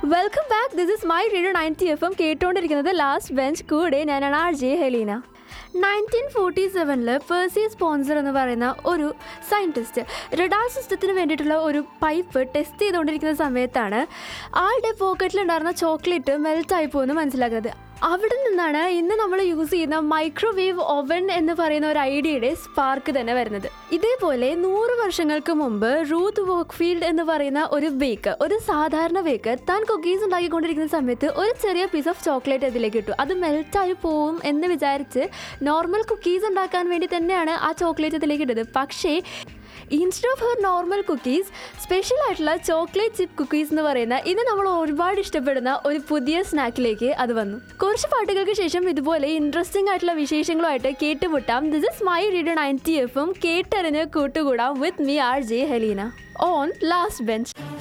welcome back this is my radio ninety F M കേട്ടുകൊണ്ടിരിക്കുന്നത് last bench കൂടെ ഞാനാണ് R J Helena nineteen forty സെവനിൽ Percy Spencer എന്ന് പറയുന്ന ഒരു സയൻറ്റിസ്റ്റ് റഡാർ സിസ്റ്റത്തിന് വേണ്ടിയിട്ടുള്ള ഒരു പൈപ്പ് ടെസ്റ്റ് ചെയ്തുകൊണ്ടിരിക്കുന്ന സമയത്താണ് ആളുടെ പോക്കറ്റിലുണ്ടായിരുന്ന ചോക്ലേറ്റ് മെൽറ്റായി പോകുമെന്ന് മനസ്സിലാക്കുന്നത് അവിടെ നിന്നാണ് ഇന്ന് നമ്മൾ യൂസ് ചെയ്യുന്ന മൈക്രോവേവ് ഓവൻ എന്ന് പറയുന്ന ഒരു ഐഡിയയുടെ സ്പാർക്ക് തന്നെ വരുന്നത് ഇതേപോലെ നൂറ് വർഷങ്ങൾക്ക് മുമ്പ് റൂത്ത് വോക്ക്ഫീൽഡ് എന്ന് പറയുന്ന ഒരു ബേക്കർ ഒരു സാധാരണ ബേക്കർ താൻ കുക്കീസ് ഉണ്ടാക്കിക്കൊണ്ടിരിക്കുന്ന സമയത്ത് ഒരു ചെറിയ പീസ് ഓഫ് ചോക്ലേറ്റ് അതിലേക്ക് ഇട്ടു അത് മെൽറ്റായി പോവും എന്ന് വിചാരിച്ച് നോർമൽ കുക്കീസ് ഉണ്ടാക്കാൻ വേണ്ടി തന്നെയാണ് ആ ചോക്ലേറ്റ് അതിലേക്ക് ഇട്ടത് പക്ഷേ instead of her normal cookies special ആയിട്ടുള്ള ചോക്ലേറ്റ് ചിപ്പ് കുക്കീസ് എന്ന് പറയുന്ന ഇത് നമ്മൾ ഒരുപാട് ഇഷ്ടപ്പെടുന്ന ഒരു പുതിയ സ്നാക്കിലേക്ക് അത് വന്നു കുറച്ച് പാട്ടുകൾക്ക് ശേഷം ഇതുപോലെ ഇൻട്രസ്റ്റിംഗ് ആയിട്ടുള്ള വിശേഷങ്ങളുമായിട്ട് കേട്ടുമുട്ടാം this is my radio ninety എഫും കേട്ടറിഞ്ഞ് കൂട്ടുകൂടാം with me R J Helena on last bench